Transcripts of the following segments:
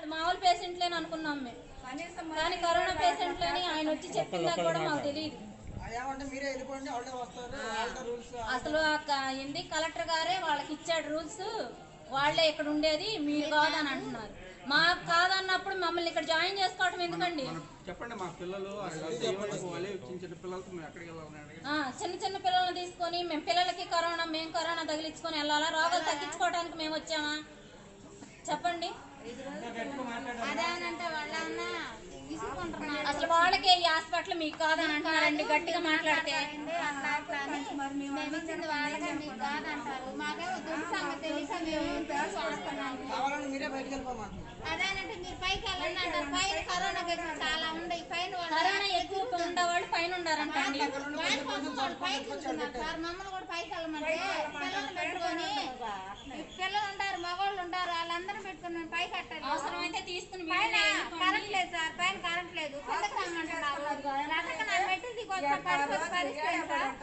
అది మామూలు పేషెంట్లేని అనుకున్నాం మేము కానీ కరోనా పేషెంట్లని ఆయన వచ్చి చెప్పిందా కూడా మాకు తెలియదు ఏమంటే మీరే వెళ్ళిపోండి వాళ్ళే వస్తారు వాళ్ళ రూల్స్ అసలు ఆ క- ఏంది కలెక్టర్ గారే వాళ్ళకి ఇచ్చాడు రూల్స్ వాళ్ళే ఇక్కడ ఉండేది మీరు కాదని అంటున్నారు మాకు కాదన్నప్పుడు మమ్మల్ని ఇక్కడ జాయిన్ చేసుకోవటం ఎందుకండి చెప్పండి మా పిల్లలు అసలు ఏమైనా వాళ్ళే చిన్న చిన్న పిల్లలతో మేము ఎక్కడికి వెళ్ళాలని అడిగి ఆ, చిన్న చిన్న పిల్లల్ని తీసుకొని మేము పిల్లలకి కరోనా మేము కరోనా తగిలించుకొని వెళ్ళాలా రోగాలు తగ్గించుకోవడానికి మేము వచ్చామా చెప్పండి అదేనంటే వాళ్ళన్నా విసుకుంటున్నారు అసలు వాళ్ళకే ఈ హాస్పిటల్ మీకు కాదని అంటున్నారండి గట్టిగా మాట్లాడితే అట్లా అట్లా అని మేము ఇచ్చింది వాళ్ళకే మీకు కాదంటారు మాకేమో దుడ్డు సంగతి తెలియక మేము తెలుసుకొస్తున్నాము కావాలని మీరే బయటకు వెళ్ళిపోమంటున్నారు అదేనంటే మీరు పైకి వెళ్ళండి అంటారు పైన కరోనా కేసులు చాలా ఉన్నాయి పైన వాళ్ళు కరోనా ఎక్కువ ఉండేవాళ్ళు పైన ఉండారంటండి వాళ్ళ కోసం వాళ్ళు పైకి వెళ్తున్నారు సార్ మమ్మల్ని కూడా పైకి వెళ్ళమంటే పిల్లల్ని పెట్టుకొని పిల్లలు ఉంటారు మగవాళ్ళు ఉంటారు వాళ్ళందరూ పెట్టుకుని మేము పైకి కట్టాలి అవసరమైతే తీసుకుని పైన కరెంట్ లేదు సార్ పైన కరెంట్ లేదు కిందకి రమ్మంటున్నారు రకరకాల నా పెట్టి దిగొచ్చా పడిపోతే పరిస్థితి ఏంటి సార్?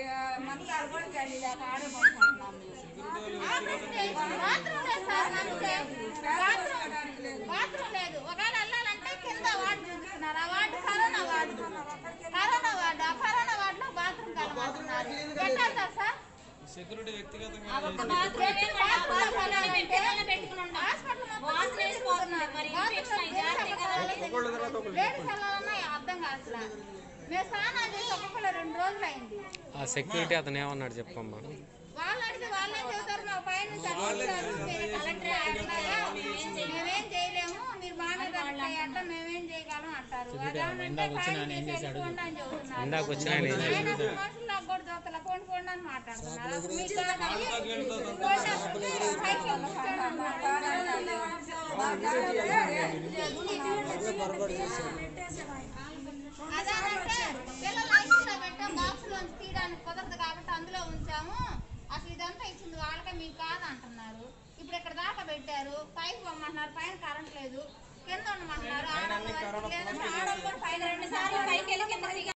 బాత్రూమ్ లేదు సార్ నమ్మితే. బాత్రూమ్ బాత్రూమ్ లేదు ఒకవేళ వెళ్ళాలంటే కింద వార్డు చూపిస్తున్నారు ఆ ward corona ward corona ward ఆ కరోనా వార్డులో బాత్రూమ్ కలమంటున్నారు ఎట్లా వెళ్తారు సార్ సెక్యూరిటీ వ్యక్తిగతంగా ఆ ఒక్క బాత్రూమే మన పిల్లల్ని మేము పిల్లల్ని పెట్టుకుని ఉంటాం. వాసన వేసిపోతుంది. మరి ఇన్ఫెక్షన్ అయ్యి జాగ్రత్తగా వెళ్ళాలి. లేడీస్ వెళ్ళాలన్నా అర్థం కాదు అసలు మేము స్నానాలు చేసి ఒక్కొక్కరు రెండు రోజులు అయింది ఆ సెక్యూరిటీ అతను ఏమన్నాడు చెప్పమ్మా వాళ్ళు అడిగితే వాళ్ళేం చెబుతారు మా పైన చదివిస్తారు మీరు కలెక్టర్ అట్లాగా మేమేం చేయలేము మీరు మా మీద అట్లా ఎట్లా మేమేం చేయగలం అంటారు అదేమనంటే పైన చేసుకోండి అని చెబుతున్నారు ఇందాక వచ్చిన ఆయన ఏం ఆయన అసలు మనుషులు నాకు కూడా దోతల పోండి పోండి అని మాట్లాడుతున్నారు అసలు మీకు కాదు. పోండి అంటే పైకి కూర్చోండి అదేనంటే పిల్లలు ఐసీలో పెట్టాం బాక్స్ లోంచి తీయడానికి కుదరదు కాబట్టి అందులో ఉంచాము అసలు ఇదంతా ఇచ్చింది వాళ్ళకే మీకు కాదు అంటున్నారు ఇప్పుడు ఇక్కడ దాకా పెట్టారు పైకి పొమ్మంటున్నారు పైన కరెంట్ లేదు కింద ఉండమంటున్నారు ఆడవాళ్ళు లేదంటే ఆడవాళ్ళు కూడా పైన రెండు సార్లు పైకి వెళ్ళి కిందకి దిగాలి.